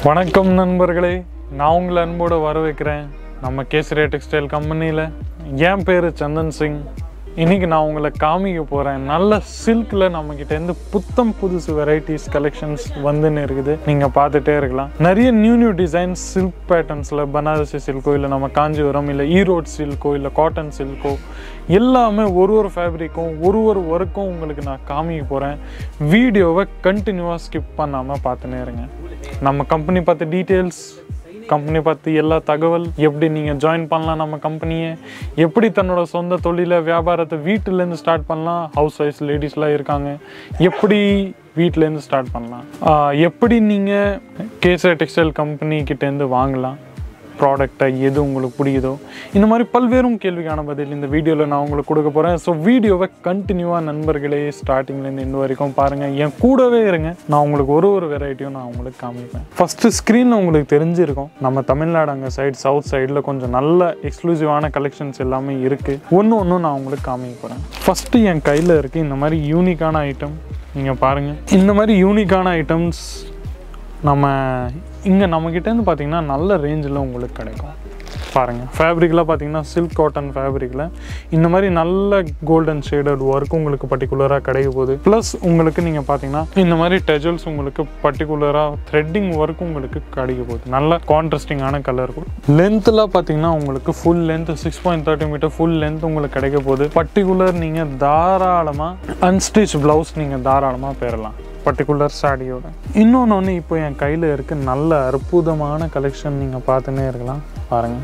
வணக்கம் நண்பர்களே நான் உங்களை அன்போடு வர வைக்கிறேன் நம்ம கேசரியா டெக்ஸ்டைல் கம்பெனியில் என் பேர் சந்தன் சிங் இன்னைக்கு நான் உங்களை காமிக்க போகிறேன் நல்ல சில்கில் நம்மக்கிட்டேருந்து புத்தம் புதுசு வெரைட்டிஸ் கலெக்ஷன்ஸ் வந்துன்னு இருக்குது நீங்கள் பார்த்துட்டே இருக்கலாம் நிறைய நியூ நியூ டிசைன்ஸ் சில்க் பேட்டர்ன்ஸில் பனாரசி சில்கோ இல்லை நம்ம காஞ்சிபுரம் இல்லை ஈரோடு சில்கோ இல்லை காட்டன் சில்கோ எல்லாமே ஒரு ஒரு ஃபேப்ரிக்கும் ஒரு ஒரு ஒர்க்கும் உங்களுக்கு நான் காமிக்க போகிறேன் வீடியோவை கண்டினியூவாக ஸ்கிப் பண்ணாமல் பார்த்துனே இருங்க நம்ம கம்பெனி பார்த்த டீட்டெயில்ஸ் கம்பெனி பற்றி எல்லா தகவல் எப்படி நீங்கள் ஜாயின் பண்ணலாம் நம்ம கம்பெனியை எப்படி தன்னோட சொந்த தொழிலை வியாபாரத்தை வீட்டிலேருந்து ஸ்டார்ட் பண்ணலாம் ஹவுஸ் ஒய்ஃப் லேடிஸ்லாம் இருக்காங்க எப்படி வீட்டிலேருந்து ஸ்டார்ட் பண்ணலாம் ஆஹ் எப்படி நீங்கள் கேசர் டெக்ஸ்டைல் கம்பெனி கிட்டேருந்து வாங்கலாம் ப்ராடக்டை எது உங்களுக்கு பிடிக்குதோ இந்த மாதிரி பல்வேறும் கேள்விக்கான பதில் இந்த வீடியோவில் நான் உங்களுக்கு கொடுக்க போகிறேன் ஸோ வீடியோவை கண்டினியூவாக நண்பர்களே ஸ்டார்டிங்லேருந்து இந்த வரைக்கும் பாருங்கள் என் கூடவே இருங்க நான் உங்களுக்கு ஒரு ஒரு வெரைட்டியும் நான் உங்களுக்கு காமிப்பேன் ஃபஸ்ட்டு ஸ்க்ரீனில் உங்களுக்கு தெரிஞ்சிருக்கும் நம்ம தமிழ்நாடு அங்கே சைடு சவுத் சைடில் கொஞ்சம் நல்ல எக்ஸ்க்ளூசிவான கலெக்ஷன்ஸ் எல்லாமே இருக்குது ஒன்று ஒன்றும் நான் உங்களுக்கு காமிக்க போகிறேன் ஃபஸ்ட்டு என் கையில் இருக்குது இந்த மாதிரி யூனிக்கான ஐட்டம் நீங்கள் பாருங்கள் இந்த மாதிரி யூனிக்கான ஐட்டம்ஸ் நம்ம இங்கே நம்மக்கிட்டேருந்து பார்த்தீங்கன்னா நல்ல ரேஞ்சில் உங்களுக்கு கிடைக்கும் பாருங்கள் ஃபேப்ரிக்லாம் பார்த்தீங்கன்னா சில்க் காட்டன் ஃபேப்ரிக்கில் இந்த மாதிரி நல்ல கோல்டன் ஷேடட் ஒர்க் உங்களுக்கு பர்டிகுலராக கிடைக்க போகுது ப்ளஸ் உங்களுக்கு நீங்கள் பார்த்தீங்கன்னா இந்த மாதிரி டெஜல்ஸ் உங்களுக்கு பர்டிகுலராக த்ரெட்டிங் ஒர்க் உங்களுக்கு கிடைக்க போகுது நல்ல கான்ட்ரஸ்டிங்கான கலர் லென்த்தில் பார்த்தீங்கன்னா உங்களுக்கு full length six point thirty metre full length உங்களுக்கு கிடைக்க போகுது பர்டிகுலர் நீங்கள் தாராளமாக அன்ஸ்டிச் ப்ளவுஸ் நீங்கள் தாராளமாக பெறலாம் பர்டிகுலர் சாடியோட இன்னொன்று ஒன்று இப்போ என் கையில் இருக்க நல்ல அற்புதமான கலெக்ஷன் நீங்கள் பார்த்துன்னே இருக்கலாம் பாருங்கள்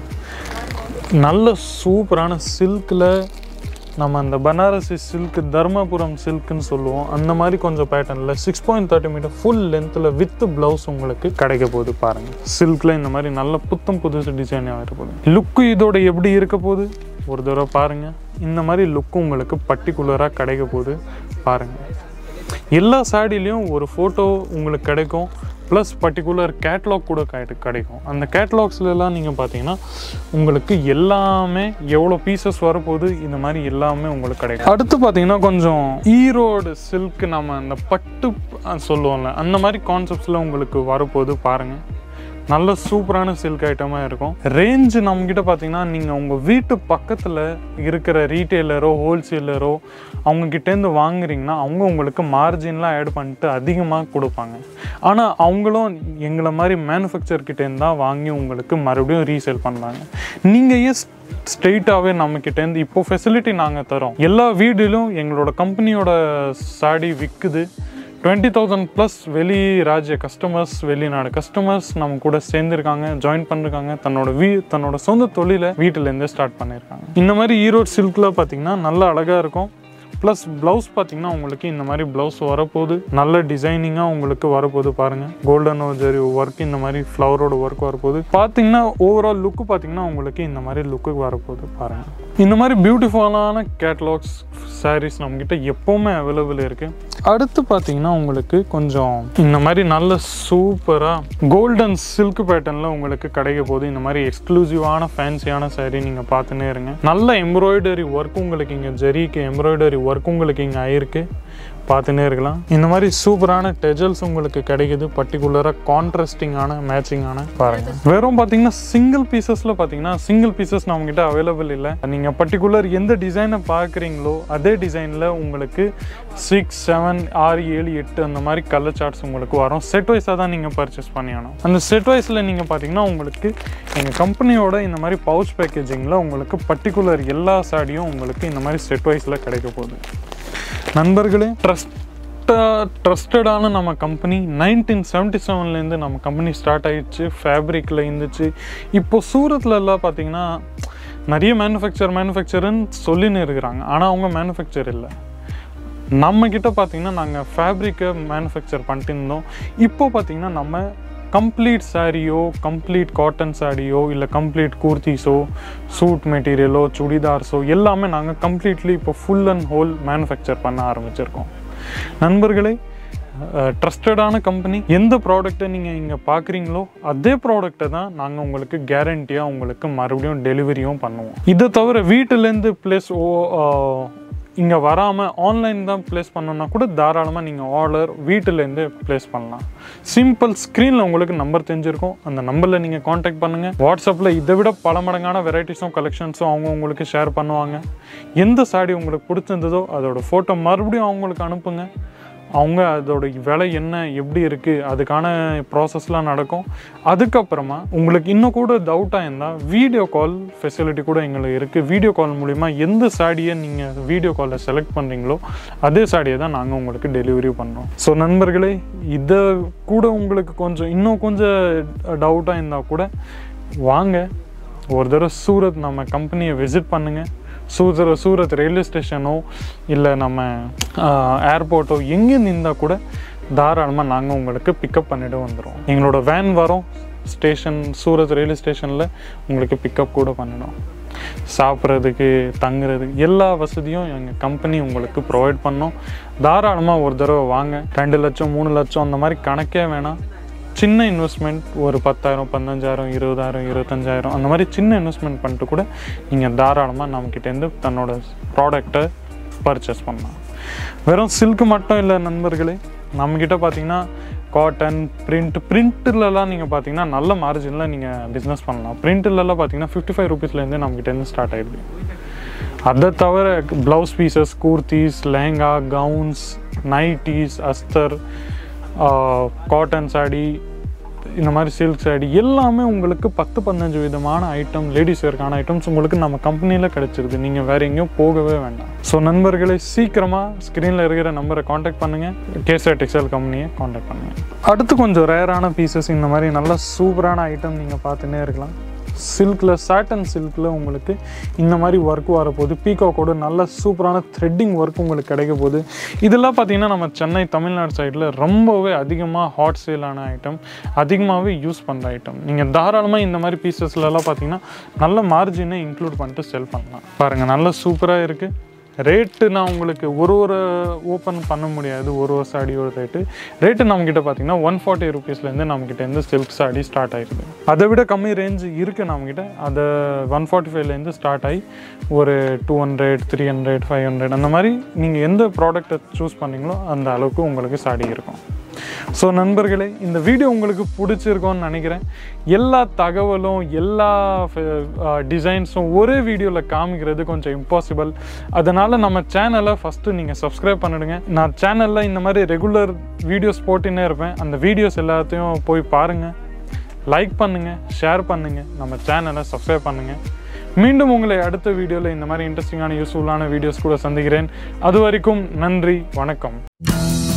நல்ல சூப்பரான சில்கில் நம்ம அந்த பனாரசி சில்க் தர்மபுரம் சில்க்னு சொல்லுவோம் அந்த மாதிரி கொஞ்சம் பேட்டர்னில் six point thirty metre full லென்த்தில் வித் ப்ளவுஸ் உங்களுக்கு கிடைக்க போகுது பாருங்கள் சில்கில் இந்த மாதிரி நல்ல புத்தம் புதுசு டிசைனாக இருக்க போகுது லுக்கு இதோட எப்படி இருக்க போகுது ஒரு தடவை பாருங்கள் இந்த மாதிரி லுக்கு உங்களுக்கு பர்டிகுலராக கிடைக்க போகுது பாருங்கள் எல்லா சாடிலையும் ஒரு ஃபோட்டோ உங்களுக்கு கிடைக்கும் ப்ளஸ் பர்டிகுலர் கேட்லாக் கூட கிடை- கிடைக்கும் அந்த கேட்லாக்ஸ்லாம் நீங்கள் பார்த்தீங்கன்னா உங்களுக்கு எல்லாமே எவ்வளோ பீசஸ் வரப்போகுது இந்த மாதிரி எல்லாமே உங்களுக்கு கிடைக்கும் அடுத்து பார்த்தீங்கன்னா கொஞ்சம் ஈரோடு சில்க் நம்ம அந்த பட்டு அஹ், சொல்லுவோம்ல அந்த மாதிரி கான்செப்ட்ஸில் உங்களுக்கு வரப்போகுது பாருங்கள் நல்ல சூப்பரான சில்க் ஐட்டமாக இருக்கும் ரேஞ்சு நம்மக்கிட்ட பார்த்தீங்கன்னா நீங்கள் உங்கள் வீட்டு பக்கத்தில் இருக்கிற ரீட்டெய்லரோ ஹோல்சேலரோ அவங்கக்கிட்டேருந்து வாங்குறீங்கன்னா அவங்க உங்களுக்கு மார்ஜின்லாம் ஆட் பண்ணிட்டு அதிகமாக கொடுப்பாங்க ஆனால் அவங்களும் எங்களை மாதிரி மேனுஃபேக்சர் கிட்டேருந்து தான் வாங்கி உங்களுக்கு மறுபடியும் ரீசேல் பண்ணுறாங்க நீங்கள் ஏன் ஸ்ட்ரெயிட்டாகவே நம்மக்கிட்டேருந்து இப்போ ஃபெசிலிட்டி நாங்கள் தரோம் எல்லா வீடிலும் எங்களோட கம்பெனியோட சாடி விற்குது டுவெண்ட்டி தௌசண்ட் ப்ளஸ் வெளி ராஜ்ய கஸ்டமர்ஸ் வெளிநாடு கஸ்டமர்ஸ் நம்ம கூட சேர்ந்துருக்காங்க ஜாயின் பண்ணிருக்காங்க தன்னோட வீ தன்னோட சொந்த தொழிலை வீட்டிலேருந்தே ஸ்டார்ட் பண்ணியிருக்காங்க இந்த மாதிரி ஈரோடு சில்கில் பார்த்தீங்கன்னா நல்ல அழகாக இருக்கும் ப்ளஸ் ப்ளவுஸ் பார்த்தீங்கன்னா உங்களுக்கு இந்த மாதிரி ப்ளவுஸ் வரப்போகுது நல்ல டிசைனிங்காக உங்களுக்கு வரப்போகுது பாருங்கள் கோல்டன் ஜரி ஒர்க் இந்த மாதிரி ஃப்ளவரோட ஒர்க் வரப்போகுது பார்த்தீங்கன்னா ஓவரால் லுக்கு பார்த்தீங்கன்னா உங்களுக்கு இந்த மாதிரி லுக்கு வரப்போகுது பாருங்கள் இந்த மாதிரி பியூட்டிஃபுல்லான கேட்லாக்ஸ் சாரீஸ் நம்மக்கிட்ட எப்போவுமே அவைலபிள் இருக்குது அடுத்து பார்த்தீங்கன்னா உங்களுக்கு கொஞ்சம் இந்த மாதிரி நல்ல சூப்பராக கோல்டன் சில்க் பேட்டர்னில் உங்களுக்கு கிடைக்க போகுது இந்த மாதிரி எக்ஸ்க்ளூசிவான ஃபேன்சியான saree நீங்கள் பார்த்துன்னே இருங்க நல்ல எம்ப்ராய்டரி ஒர்க் உங்களுக்கு இங்கே ஜெரிக்கு எம்ப்ராய்டரி ஒர்க் உங்களுக்கு இங்கே ஆயிருக்கு பார்த்துன்னே இருக்கலாம் இந்த மாதிரி சூப்பரான டெஜல்ஸ் உங்களுக்கு கிடைக்குது பர்டிகுலராக கான்ட்ராஸ்டிங்கான மேட்சிங்கான பாருங்க வெறும் பார்த்தீங்கன்னா சிங்கிள் பீசஸில் பார்த்தீங்கன்னா சிங்கிள் பீசஸ் நம்மகிட்ட அவைலபிள் இல்லை நீங்கள் பர்டிகுலர் எந்த டிசைனை பார்க்குறீங்களோ அதே டிசைனில் உங்களுக்கு சிக்ஸ் செவன் ஆறு ஏழு எட்டு அந்த மாதிரி கலர் சார்ட்ஸ் உங்களுக்கு வரும் செட் வைஸாக தான் நீங்கள் பர்ச்சேஸ் பண்ணியாகணும் அந்த செட் வைஸில் நீங்கள் பார்த்தீங்கன்னா உங்களுக்கு எங்கள் கம்பெனியோட இந்த மாதிரி பவுச் பேக்கேஜிங்கில் உங்களுக்கு பர்டிகுலர் எல்லா சாடியும் உங்களுக்கு இந்த மாதிரி செட் வைஸில் கிடைக்க போகுது நண்பர்களே ட்ரஸ்டா ட்ரஸ்டடான நம்ம கம்பெனி நைன்டீன் செவன்ட்டி செவன்லேருந்து நம்ம கம்பெனி ஸ்டார்ட் ஆயிடுச்சு ஃபேப்ரிக்கில் இருந்துச்சு இப்போ சூரத்தில் எல்லாம் பார்த்தீங்கன்னா நிறைய மேனுஃபேக்சர் மேனுஃபேக்சர்னு சொல்லின்னு இருக்கிறாங்க ஆனால் அவங்க மேனுஃபேக்சர் இல்லை நம்ம கிட்ட பார்த்தீங்கன்னா நாங்கள் ஃபேப்ரிக்கை மேனுஃபேக்சர் பண்ணிட்டு இருந்தோம் இப்போ பார்த்தீங்கன்னா நம்ம கம்ப்ளீட் சாரியோ கம்ப்ளீட் காட்டன் சாரியோ இல்லை கம்ப்ளீட் கூர்த்திஸோ சூட் மெட்டீரியலோ சுடிதார்ஸோ எல்லாமே நாங்கள் கம்ப்ளீட்லி இப்போ ஃபுல் அண்ட் ஹோல் மேனுஃபேக்சர் பண்ண ஆரம்பிச்சிருக்கோம் நண்பர்களே ட்ரஸ்டடான கம்பெனி எந்த ப்ராடக்ட்டை நீங்கள் இங்கே பார்க்குறீங்களோ அதே ப்ராடக்ட்டை தான் நாங்கள் உங்களுக்கு கேரண்டியாக உங்களுக்கு மறுபடியும் டெலிவரியும் பண்ணுவோம் இதை தவிர வீட்டிலேருந்து ப்ளஸ் ஓ இங்கே வராமல் ஆன்லைன் தான் ப்ளேஸ் பண்ணணும்னா கூட தாராளமாக நீங்கள் ஆர்டர் வீட்டிலேருந்து ப்ளேஸ் பண்ணலாம் சிம்பிள் ஸ்க்ரீனில் உங்களுக்கு நம்பர் தெரிஞ்சிருக்கும் அந்த நம்பரில் நீங்கள் காண்டாக்ட் பண்ணுங்கள் வாட்ஸ்அப்பில் இதை விட பல மடங்கான வெரைட்டிஸும் கலெக்ஷன்ஸும் அவங்க உங்களுக்கு ஷேர் பண்ணுவாங்க எந்த சாடி உங்களுக்கு பிடிச்சிருந்ததோ அதோட ஃபோட்டோ மறுபடியும் அவங்களுக்கு அனுப்புங்க அவங்க அதோட விலை என்ன எப்படி இருக்குது அதுக்கான ப்ராசஸ்லாம் நடக்கும் அதுக்கப்புறமா உங்களுக்கு இன்னும் கூட டவுட்டாக இருந்தால் வீடியோ கால் ஃபெசிலிட்டி கூட எங்களுக்கு இருக்குது வீடியோ கால் மூலிமா எந்த சாடியை நீங்கள் வீடியோ காலில் செலக்ட் பண்ணுறீங்களோ அதே சாடியை தான் நாங்கள் உங்களுக்கு டெலிவரி பண்ணுறோம் ஸோ நண்பர்களே இதை கூட உங்களுக்கு கொஞ்சம் இன்னும் கொஞ்சம் டவுட்டாக இருந்தால் கூட வாங்க ஒரு தடவை சூரத் நம்ம கம்பெனியை விசிட் பண்ணுங்கள் சூரத் சூரத் ரயில்வே ஸ்டேஷனோ இல்லை நம்ம ஏர்போர்ட்டோ எங்கே நின்றால் கூட தாராளமாக நாங்கள் உங்களுக்கு பிக்கப் பண்ணிட்டு வந்துடுவோம் எங்களோட வேன் வரோம் ஸ்டேஷன் சூரத் ரயில்வே ஸ்டேஷனில் உங்களுக்கு பிக்கப் கூட பண்ணிடும் சாப்பிட்றதுக்கு தங்குறதுக்கு எல்லா வசதியும் எங்கள் கம்பெனி உங்களுக்கு ப்ரொவைட் பண்ணோம் தாராளமாக ஒரு தடவை வாங்க ரெண்டு லட்சம் மூணு லட்சம் அந்த மாதிரி கணக்கே வேணாம் சின்ன இன்வெஸ்ட்மெண்ட் ஒரு பத்தாயிரம் பதினஞ்சாயிரம் இருபதாயிரம் இருபத்தஞ்சாயிரம் அந்த மாதிரி சின்ன இன்வெஸ்ட்மெண்ட் பண்ணிட்டு கூட நீங்கள் தாராளமாக நம்மக்கிட்டேருந்து தன்னோட ப்ராடக்டை பர்ச்சேஸ் பண்ணலாம் வெறும் சில்க் மட்டும் இல்லை நண்பர்களே நம்மக்கிட்ட பார்த்தீங்கன்னா காட்டன் பிரிண்ட் பிரிண்ட்லலாம் நீங்கள் பார்த்தீங்கன்னா நல்ல மார்ஜினில் நீங்கள் பிஸ்னஸ் பண்ணலாம் பிரிண்ட்லலாம் பார்த்தீங்கன்னா ஃபிஃப்டி ஃபைவ் ருபீஸ்லேருந்தே நம்மக்கிட்டேருந்து ஸ்டார்ட் ஆகிடுது அதை தவிர blouse pieces kurtis lehenga gowns nighties அஸ்தர் காட்டன் சாடி இந்த மாதிரி சில்க் சாடி எல்லாமே உங்களுக்கு பத்து பதினஞ்சு விதமான ஐட்டம் லேடிஸ் வேர்க்கான ஐட்டம்ஸ் உங்களுக்கு நம்ம கம்பெனியில் கிடைச்சிருது நீங்கள் வேறு எங்கேயும் போகவே வேண்டாம் ஸோ நண்பர்களே சீக்கிரமாக ஸ்க்ரீனில் இருக்கிற நம்பரை காண்டாக்ட் பண்ணுங்கள் கேசர் டெக்ஸ்டைல் கம்பெனியை காண்டாக்ட் பண்ணுங்கள் அடுத்து கொஞ்சம் ரேரான பீசஸ் இந்த மாதிரி நல்ல சூப்பரான ஐட்டம் நீங்கள் பார்த்துன்னே இருக்கலாம் சில்கில் சாட்டன் சில்கில் உங்களுக்கு இந்த மாதிரி ஒர்க் வரப்போகுது பீகாக்கோட நல்ல சூப்பரான த்ரெட்டிங் ஒர்க் உங்களுக்கு கிடைக்க போகுது இதெல்லாம் பார்த்தீங்கன்னா நம்ம சென்னை தமிழ்நாடு சைடில் ரொம்பவே அதிகமாக ஹாட் சேலான ஐட்டம் அதிகமாகவே யூஸ் பண்ணுற ஐட்டம் நீங்கள் தாராளமாக இந்த மாதிரி பீசஸ்லலாம் பார்த்தீங்கன்னா நல்ல மார்ஜினை இன்க்ளூட் பண்ணிட்டு செல் பண்ணலாம் பாருங்கள் நல்ல சூப்பராக இருக்குது ரேட்டு நான் உங்களுக்கு ஒரு ஒரு ஓப்பன் பண்ண முடியாது ஒரு ஒரு சாடியோட ரேட்டு ரேட்டு நம்மக்கிட்ட பார்த்தீங்கன்னா ஒன் ஃபார்ட்டி ருபீஸ்லேருந்து நம்மக்கிட்ட இருந்து சில்க் சாடி ஸ்டார்ட் ஆகிருக்கு அதை விட கம்மி ரேஞ்ச் இருக்குது நம்மக்கிட்ட அதை ஒன் ஃபார்ட்டி ஃபைவ்லேருந்து ஸ்டார்ட் ஆகி ஒரு two hundred three hundred five hundred அந்த மாதிரி நீங்கள் எந்த ப்ராடக்ட்டை சூஸ் பண்ணீங்களோ அந்த அளவுக்கு உங்களுக்கு சாடி இருக்கும் ஸோ நண்பர்களே இந்த வீடியோ உங்களுக்கு பிடிச்சிருக்கோன்னு நினைக்கிறேன் எல்லா தகவலும் எல்லா டிசைன்ஸும் ஒரே வீடியோவில் காமிக்கிறது கொஞ்சம் இம்பாசிபிள் அதனால் நம்ம சேனலை ஃபஸ்ட்டு நீங்கள் சப்ஸ்கிரைப் பண்ணிடுங்க நான் சேனலில் இந்த மாதிரி ரெகுலர் வீடியோஸ் போட்டுன்னே இருப்பேன் அந்த வீடியோஸ் எல்லாத்தையும் போய் பாருங்கள் லைக் பண்ணுங்கள் ஷேர் பண்ணுங்கள் நம்ம சேனலை சப்ஸ்கிரைப் பண்ணுங்கள் மீண்டும் உங்களை அடுத்த வீடியோவில் இந்த மாதிரி இன்ட்ரெஸ்டிங்கான யூஸ்ஃபுல்லான வீடியோஸ் கூட சந்திக்கிறேன் அது வரைக்கும் நன்றி வணக்கம்